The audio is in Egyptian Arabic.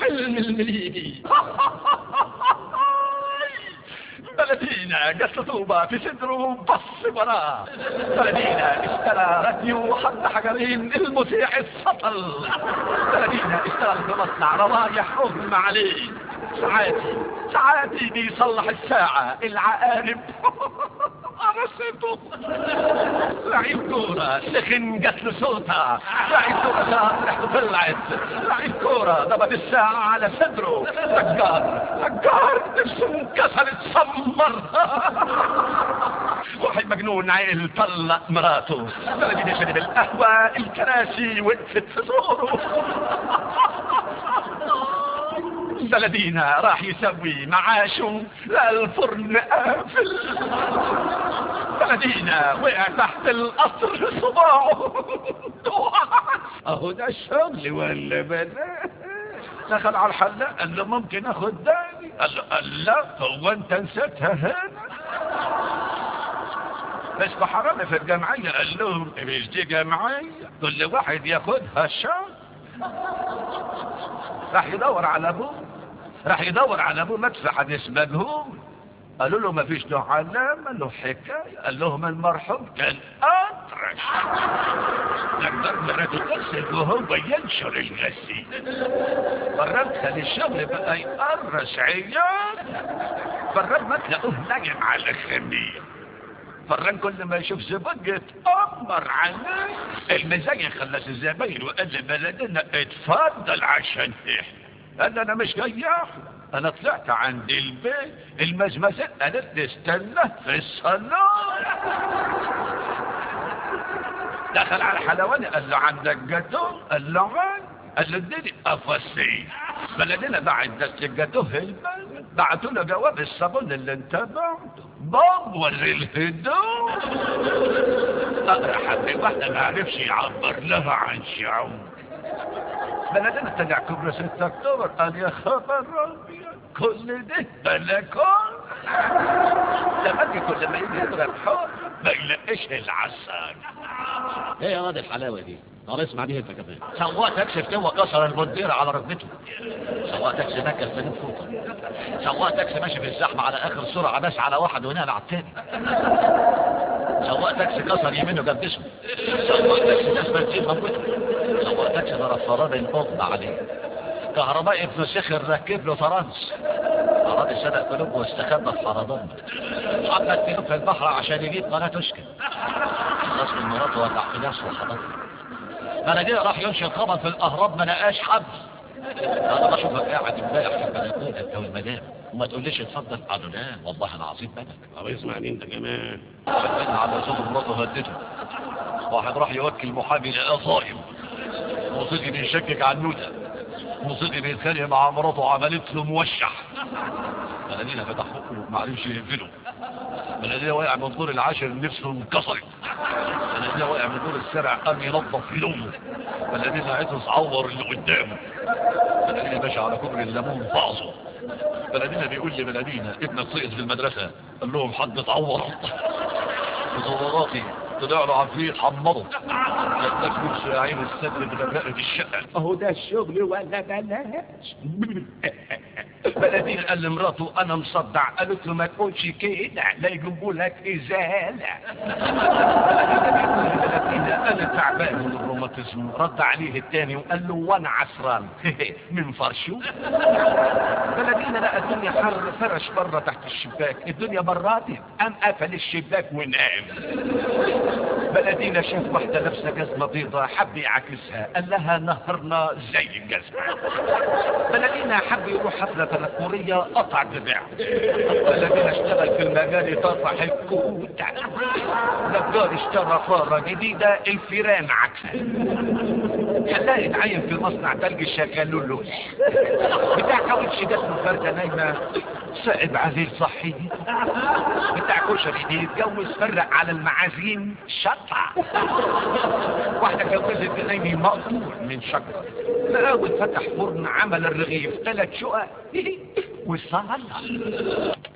حلم المليجي بلدينا قص طوبة في صدره بص وراه بلدينا اشترى راديو حط حجرين المذيع السطل بلدينا اشترى في مصنع روايح اغمى عليه ساعاتي ساعاتي بيصلح الساعة العقارب قرصته لعيب كورة سخن جات له صوتها لعيب كورة شاط ريحته طلعت لعيب كورة ضبط الساعة على صدره نجار نجار نفسه انكسر اتسمر واحد مجنون عيل طلق مراته بلدي شرب القهوة الكراسي وقفت في زوره بلدينا راح يسوي معاشه لا الفرن قافل بلدينا وقع تحت القصر صباعه اهو ده الشغل ولا بلاش دخل على الحلاق قال له ممكن اخد داني قال له قال لا هو انت نسيتها هنا بس حرامي في الجمعية قال لهم مش دي جمعية كل واحد ياخدها شهر راح يدور على ابوه راح يدور على ابوه مدفع حديث مجهول قالوا له ما فيش له علامة له حكاية قال لهم المرحوم كان أطرش نقدر مراته تغسل وهو ينشر الغسيل براد خلي الشغل بقى يقرش عيال براد ما تلاقوه نايم على خمير فران كل ما يشوف زبون يتأمر عليه المزاج خلص الزباين وقال لبلدنا اتفضل عشان تحت قال انا مش جاي احلى انا طلعت عند البيت المزمزة قالت لي استنى في الصالون دخل على الحلواني قال له عندك جاتو قال له عن قال له اديني قفصين بلدنا بعد دست الجاتو هلمان بعتوا له جواب الصابون اللي انت بعته بابور الهدوء اقرا حد واحده ما عرفش يعبر لها عن شعور بلدنا طلع كبر 6 اكتوبر قال يا خبر ابيض كل ده بلكون لما كل ما يجي يضرب حور ما يلاقيش العسل ايه يا واد الحلاوه دي طب اسمع دي انت كمان سواق تاكسي فتوى كسر المدير على ركبته سواق تاكسي نكس سليم فوطه سواق تاكسي ماشي في الزحمه على اخر سرعه بس على واحد ونقل على التاني سواق تاكسي كسر يمينه جنب جسمه سواق تاكسي ناس بنزين موته سواق تاكسي ضرب فراد البطن عليه كهرباء ابن سخر ركب له فرنس أراد سرق قلوبه واستخبى في حرضان حط التلوب في البحر عشان يجيب قناة تشكل خلاص من مراته ولع في نفسه وحضر بلديه راح ينشر خبر في الأهراب ما لقاش حد انا بشوفك قاعد امبارح في البلكونه انت والمدام وما تقوليش اتفضل قالوا لا والله العظيم بالك طب اسمعني انت كمان شغلنا على صوت مراته هدته واحد راح يوكل محامي لقاه صايم موسيقي بيشكك عن نوتة موسيقي بيتخانق مع مراته عملت له موشح بلدينا فتح بقه ما عرفش يقفله بلدينا واقع من دور العاشر نفسه انكسرت بلدينا واقع من دور السبع قام ينظف في لونه بلدينا عطس عور اللي قدامه بلدينا ماشي على كبر الليمون بعضه بلدينا بيقول لي بلدينا ابنك سقط في المدرسة قال لهم حد اتعور وزوراتي طلع له عفريت حمضه لا تكونش يا عين السد بغرقت الشقة اهو ده الشغل ولا بلاش بلدين قال لمراته انا مصدع قالت له ما تقولش كده لا يجيبوا لك ازاله بلدين انا تعبان من الروماتيزم رد عليه التاني وقال له وانا عسران من فرشو بلدين لقى الدنيا حر فرش بره تحت الشباك الدنيا براتت قام قفل الشباك ونام بلدينا شاف واحده لابسه جزمه بيضاء حب يعاكسها قال لها نهرنا زي الجزمه بلدينا حب يروح حفله تنكريه قطع دراع بلدينا اشتغل في المجال طفح الكوت نجار اشترى فاره جديده الفيران عكسها خلاه يتعين في مصنع تلج شغلوا له بتاع كاوتش جات له فرده نايمه صعب عليه صحي بتاع كشري دي يتجوز فرق على المعازيم شطع واحدة جوزت بنايمي مقطوع من شجرة مقاول فتح فرن عمل الرغيف ثلاث شقق وصلى